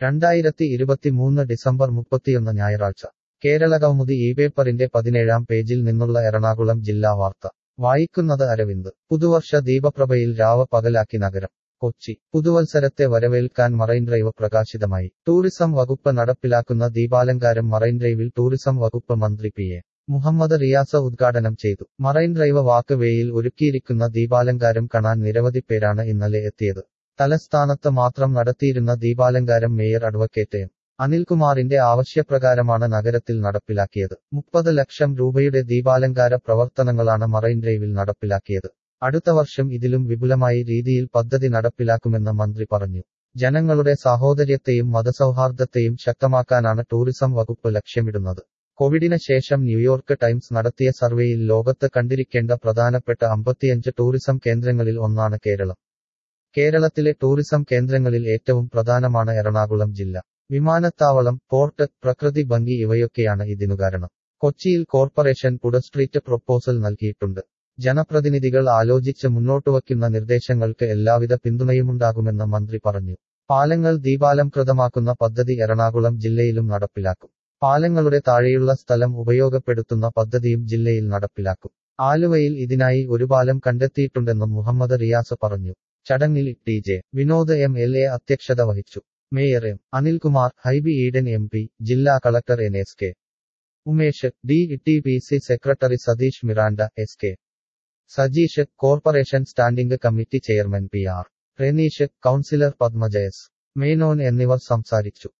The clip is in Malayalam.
രണ്ടായിരത്തി ഇരുപത്തിമൂന്ന് ഡിസംബർ മുപ്പത്തിയൊന്ന് ഞായറാഴ്ച കേരള കൗമുദി ഈ പേപ്പറിന്റെ പതിനേഴാം പേജിൽ നിന്നുള്ള എറണാകുളം ജില്ലാ വാർത്ത വായിക്കുന്നത് അരവിന്ദ് പുതുവർഷ ദീപപ്രഭയിൽ രാവ പകലാക്കി നഗരം കൊച്ചി പുതുവത്സരത്തെ വരവേൽക്കാൻ മറൈൻ ഡ്രൈവ് പ്രകാശിതമായി ടൂറിസം വകുപ്പ് നടപ്പിലാക്കുന്ന ദീപാലങ്കാരം മറൈൻ ഡ്രൈവിൽ ടൂറിസം വകുപ്പ് മന്ത്രി പി എ മുഹമ്മദ് റിയാസ ഉദ്ഘാടനം ചെയ്തു മറൈൻ ഡ്രൈവ് വാക്ക് വേയിൽ ഒരുക്കിയിരിക്കുന്ന ദീപാലങ്കാരം കാണാൻ നിരവധി പേരാണ് ഇന്നലെ എത്തിയത് തലസ്ഥാനത്ത് മാത്രം നടത്തിയിരുന്ന ദീപാലങ്കാരം മേയർ അഡ്വക്കേറ്റ് എം അനിൽകുമാറിന്റെ ആവശ്യപ്രകാരമാണ് നഗരത്തിൽ നടപ്പിലാക്കിയത് മുപ്പത് ലക്ഷം രൂപയുടെ ദീപാലങ്കാര പ്രവർത്തനങ്ങളാണ് മറൈൻ ഡ്രൈവിൽ നടപ്പിലാക്കിയത് അടുത്ത വർഷം ഇതിലും വിപുലമായ രീതിയിൽ പദ്ധതി നടപ്പിലാക്കുമെന്ന് മന്ത്രി പറഞ്ഞു ജനങ്ങളുടെ സാഹോദര്യത്തെയും മതസൗഹാർദ്ദത്തെയും ശക്തമാക്കാനാണ് ടൂറിസം വകുപ്പ് ലക്ഷ്യമിടുന്നത് കോവിഡിന് ശേഷം ന്യൂയോർക്ക് ടൈംസ് നടത്തിയ സർവേയിൽ ലോകത്ത് കണ്ടിരിക്കേണ്ട പ്രധാനപ്പെട്ട അമ്പത്തിയഞ്ച് ടൂറിസം കേന്ദ്രങ്ങളിൽ ഒന്നാണ് കേരളം കേരളത്തിലെ ടൂറിസം കേന്ദ്രങ്ങളിൽ ഏറ്റവും പ്രധാനമാണ് എറണാകുളം ജില്ല വിമാനത്താവളം പോർട്ട് പ്രകൃതി ഭംഗി ഇവയൊക്കെയാണ് ഇതിനു കാരണം കൊച്ചിയിൽ കോർപ്പറേഷൻ പുട സ്ട്രീറ്റ് പ്രൊപ്പോസൽ നൽകിയിട്ടുണ്ട് ജനപ്രതിനിധികൾ ആലോചിച്ച് മുന്നോട്ടുവയ്ക്കുന്ന നിർദ്ദേശങ്ങൾക്ക് എല്ലാവിധ പിന്തുണയുമുണ്ടാകുമെന്ന് മന്ത്രി പറഞ്ഞു പാലങ്ങൾ ദീപാലംകൃതമാക്കുന്ന പദ്ധതി എറണാകുളം ജില്ലയിലും നടപ്പിലാക്കും പാലങ്ങളുടെ താഴെയുള്ള സ്ഥലം ഉപയോഗപ്പെടുത്തുന്ന പദ്ധതിയും ജില്ലയിൽ നടപ്പിലാക്കും ആലുവയിൽ ഇതിനായി ഒരു പാലം കണ്ടെത്തിയിട്ടുണ്ടെന്നും മുഹമ്മദ് റിയാസ് പറഞ്ഞു ചടങ്ങിൽ T J Vinod M L A അധ്യക്ഷത വഹിച്ചു mayor M Anilkumar Hibi Eden M P ജില്ലാ collector N S K Umesh D T P C secretary Satheesh Miranda S K Sajeesh corporation standing committee chairman P R Reneesh councillor Padmaja S Menon എന്നിവർ സംസാരിച്ചു